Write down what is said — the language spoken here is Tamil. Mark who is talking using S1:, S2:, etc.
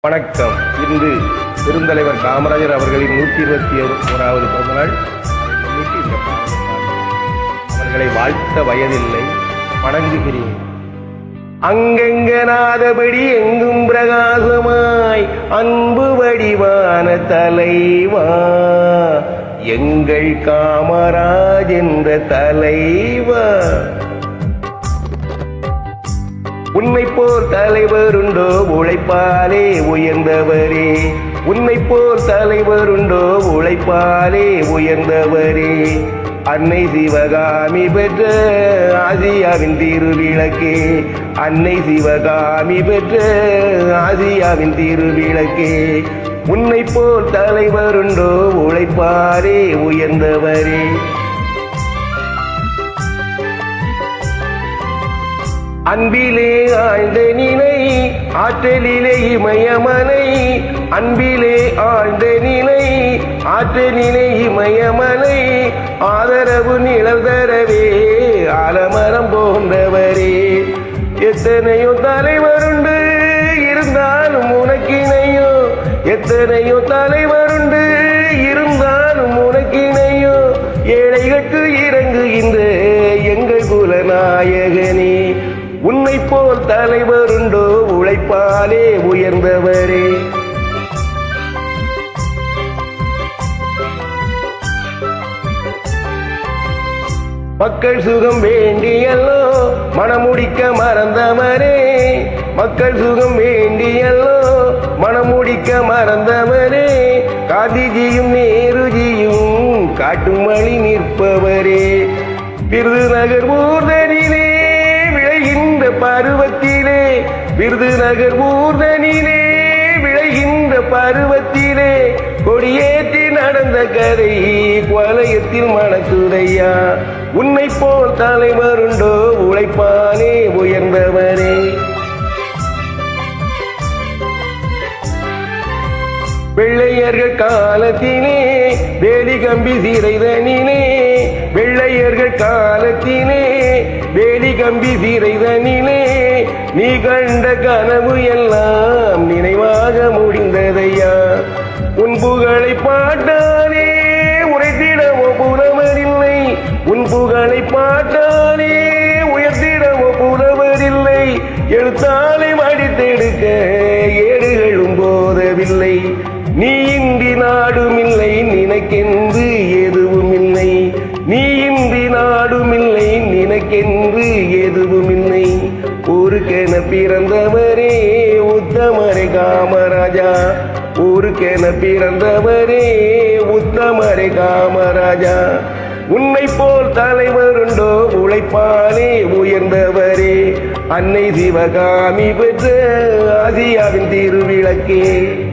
S1: வணக்கம் இன்று பெருந்தலைவர் காமராஜர் அவர்களின் நூற்றி இருபத்தி ஓராவது பிறந்தநாள் முன்னிட்டு இந்த பாடலை பாடுகிறேன். அவர்களை வாழ்த்த வயதில்லை வணங்குகிறேன் அங்கங்கனாதபடி எங்கும் பிரகாசமாய் அன்பு வடிவான தலைவா எங்கள் காமராஜ் என்ற தலைவா உன்னை போல் தலைவருண்டோ உழைப்பாலே உயர்ந்தவரே உன்னை போல் தலைவருண்டோ உழைப்பாலே உயர்ந்தவரே அன்னை சிவகாமி பெற்ற ஆசியாவின் திருவிளக்கே அன்னை சிவகாமி பெற்ற ஆசியாவின் திருவிளக்கே உன்னை போல் தலைவருண்டோ உழைப்பாலே உயர்ந்தவரே அன்பிலே ஆழ்ந்த நிலை ஆற்றலிலே இமயமலை அன்பிலே ஆழ்ந்த நிலை ஆற்றலிலே இமயமலை ஆதரவு நிழல் தரவே ஆலமரம் போன்றவரே எத்தனையோ தலைவருண்டு இருந்தாலும் உனக்கிணையோ எத்தனையோ தலைவருண்டு இருந்தாலும் உனக்கிணையோ ஏழைகளுக்கு இறங்குகின்ற எங்கள் குலநாயகனே உன்னை போல் தலைவருண்டோ உழைப்பாலே உயர்ந்தவரே மக்கள் சுகம் வேண்டியல்லோ மனமுடிக்க மறந்தவரே மக்கள் சுகம் வேண்டியல்லோ மனமுடிக்க மறந்தவரே காந்திஜியும் நேருஜியும் காட்டும் வழி நிற்பவரே விருதுநகர் ஊர்தனிலே விளைகின்ற பருவத்திலே விருதுநகர் ஊர்தனிலே விளைகின்ற பருவத்திலே கொடியேற்றி நடந்த கதை குவலயத்தில் மணக்குதையா உன்னை போல் தலைவருண்டோ உழைப்பானே உயர்ந்தவரே வெள்ளையர்கள் காலத்திலே வேலி கம்பி சிறைதனிலே வெள்ளையர்கள் காலத்திலே வேலி கம்பி சிறைதனிலே நீ கண்ட கனவு எல்லாம் நினைவாக முடிந்ததையா உன் புகழை பாட்டானே உரைத்திடவோ புலவரில்லை உன் புகழை பாட்டானே உயர்த்திடவோ புலவரில்லை எழுத்தாலை மடித்தெடுக்க ஏடுகளும் போதவில்லை நீ இன்றி நாடும் இல்லை நினைக்கென்று எதுவும் இல்லை நீ இன்றி நாடும் இல்லை நினைக்கென்று எதுவும் இல்லை ஊருக்கென பிறந்தவரே உத்தமரே காமராஜா ஊருக்கென பிறந்தவரே உத்தமரே காமராஜா உன்னை போல் தலைவருண்டோ உழைப்பாலே உயர்ந்தவரே அன்னை சிவகாமி பெற்ற ஆசியாவின் திருவிளக்கே